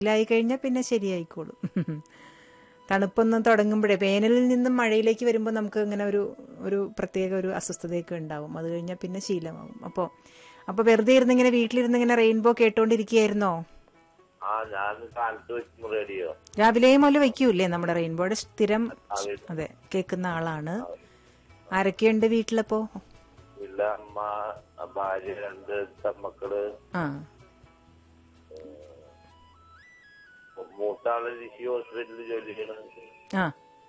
ായി കഴിഞ്ഞാൽ പിന്നെ ശരിയായിക്കോളും തണുപ്പൊന്നും തുടങ്ങുമ്പോഴേ വേനലിൽ നിന്നും മഴയിലേക്ക് വരുമ്പോൾ നമുക്ക് ഇങ്ങനെ ഒരു ഒരു പ്രത്യേക ഒരു അസ്വസ്ഥതയൊക്കെ ഉണ്ടാവും അത് കഴിഞ്ഞാൽ പിന്നെ ശീലമാവും അപ്പോൾ അപ്പോൾ വെറുതെ ഇരുന്ന് ഇങ്ങനെ വീട്ടിലിരുന്ന് ഇങ്ങനെ റെയിൻബോ കേട്ടോണ്ടിരിക്കുകയായിരുന്നോ ആ ഞാൻ കാലത്ത് വെക്കും റേഡിയോ രാവിലെ മുതൽ വയ്ക്കൂലേ നമ്മുടെ റെയിൻബോയുടെ സ്ഥിരം അതെ കേൾക്കുന്ന ആളാണ് ആരൊക്കെയുണ്ട് വീട്ടിലപ്പോ ഇല്ല അമ്മ ഭാര്യ രണ്ട് തമ്മക്കള് ആ മൂത്താള് ഋഷി ഹോസ്പിറ്റലിൽ ജോലി ചെയ്യണം ആ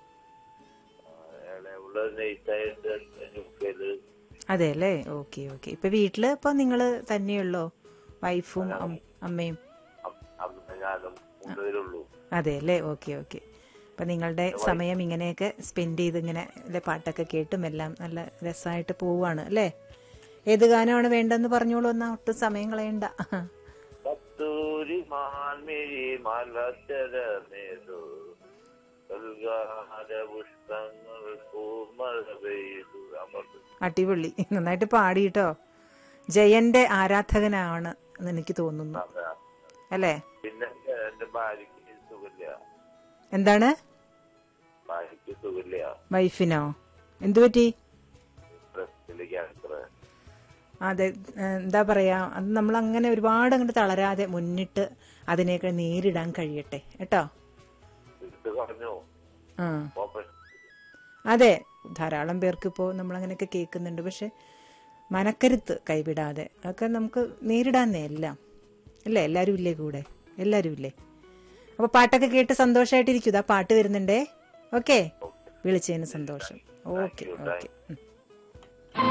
ഇളയവള് നെയ്ത്തായിട്ട് യു കെയില് അതെ അല്ലേ ഓക്കെ ഓക്കെ ഇപ്പൊ വീട്ടില് ഇപ്പൊ നിങ്ങള് തന്നെയുള്ളോ വൈഫും അം- അമ്മയും അമ്മ ഞാനും കൂടുതലുള്ളൂ അതെ അല്ലേ ഓക്കെ ഓക്കെ അപ്പൊ നിങ്ങളുടെ സമയം ഇങ്ങനെയൊക്കെ സ്പെൻഡ് ചെയ്ത് ഇങ്ങനെ അല്ലെ പാട്ടൊക്കെ കേട്ടും എല്ലാം നല്ല രസമായിട്ട് പോവാണ് അല്ലേ ഏത് ഗാനമാണ് വേണ്ടെന്ന് പറഞ്ഞോളൂ എന്നാ ഒട്ടും സമയം കളയണ്ട കത്തൂരി മാൻമിഴി മലച്ചരമേതു കൽകാര പുഷ്പങ്ങൾ പൂമഴ പെയ്തു അമർന്നു അടിപൊളി നന്നായിട്ട് പാടി കേട്ടോ ജയന്റെ ആരാധകനാണ് എന്ന് എനിക്ക് തോന്നുന്നു അല്ലേ പിന്നെ എന്റെ ഭാര്യക്ക് സുഖമില്ല എന്താണ് ഭാര്യക്ക് സുഖമില്ല വൈഫിനോ എന്തു പറ്റി ബ്രസ്റ്റില് ക്യാൻസർ അതെ ഏ, എന്താ പറയാ അത് നമ്മൾ അങ്ങനെ ഒരുപാട് അങ്ങോട്ട് തളരാതെ മുന്നിട്ട് അതിനെയൊക്കെ നേരിടാൻ കഴിയട്ടെ കേട്ടോ ഇത് പറഞ്ഞു ആ ഓപ്പറേഷൻ അതെ ധാരാളം പേർക്ക് ഇപ്പോൾ നമ്മൾ അങ്ങനെയൊക്കെ കേൾക്കുന്നുണ്ട് പക്ഷെ മനക്കരുത്ത് കൈവിടാതെ അതൊക്കെ നമുക്ക് നേരിടാന്നേ എല്ലാം അല്ലേ എല്ലാവരും ഇല്ലേ കൂടെ എല്ലാവരും ഇല്ലേ അപ്പൊ പാട്ടൊക്കെ കേട്ട് സന്തോഷമായിട്ടിരിക്കും ഇതാ പാട്ട് വരുന്നുണ്ടേ ഓക്കെ വിളിച്ചതിന് സന്തോഷം ഓക്കെ ഓക്കെ